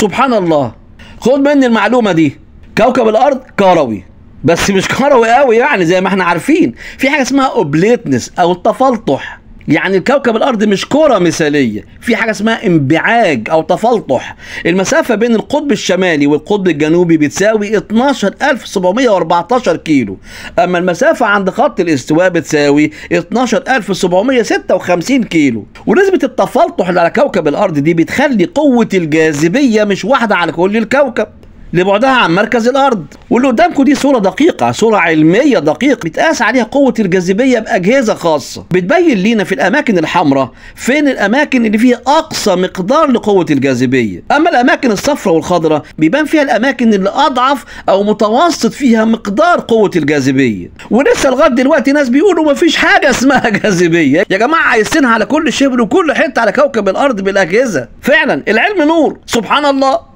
سبحان الله خد مني المعلومه دي كوكب الارض كروي بس مش كروي قوي يعني زي ما احنا عارفين في حاجه اسمها اوبليتنس او التفلطح يعني الكوكب الارض مش كره مثاليه في حاجه اسمها انبعاج او تفلطح المسافه بين القطب الشمالي والقطب الجنوبي بتساوي 12714 كيلو اما المسافه عند خط الاستواء بتساوي 12756 كيلو ونسبه التفلطح اللي على كوكب الارض دي بتخلي قوه الجاذبيه مش واحده على كل الكوكب لبعدها عن مركز الارض واللي قدامكم دي صوره دقيقه صوره علميه دقيقه بتقاس عليها قوه الجاذبيه باجهزه خاصه بتبين لينا في الاماكن الحمراء فين الاماكن اللي فيها اقصى مقدار لقوه الجاذبيه اما الاماكن الصفراء والخضراء بيبان فيها الاماكن اللي اضعف او متوسط فيها مقدار قوه الجاذبيه ولسه لغايه دلوقتي ناس بيقولوا مفيش حاجه اسمها جاذبيه يا جماعه عايزينها على كل شبر وكل حته على كوكب الارض بالاجهزه فعلا العلم نور سبحان الله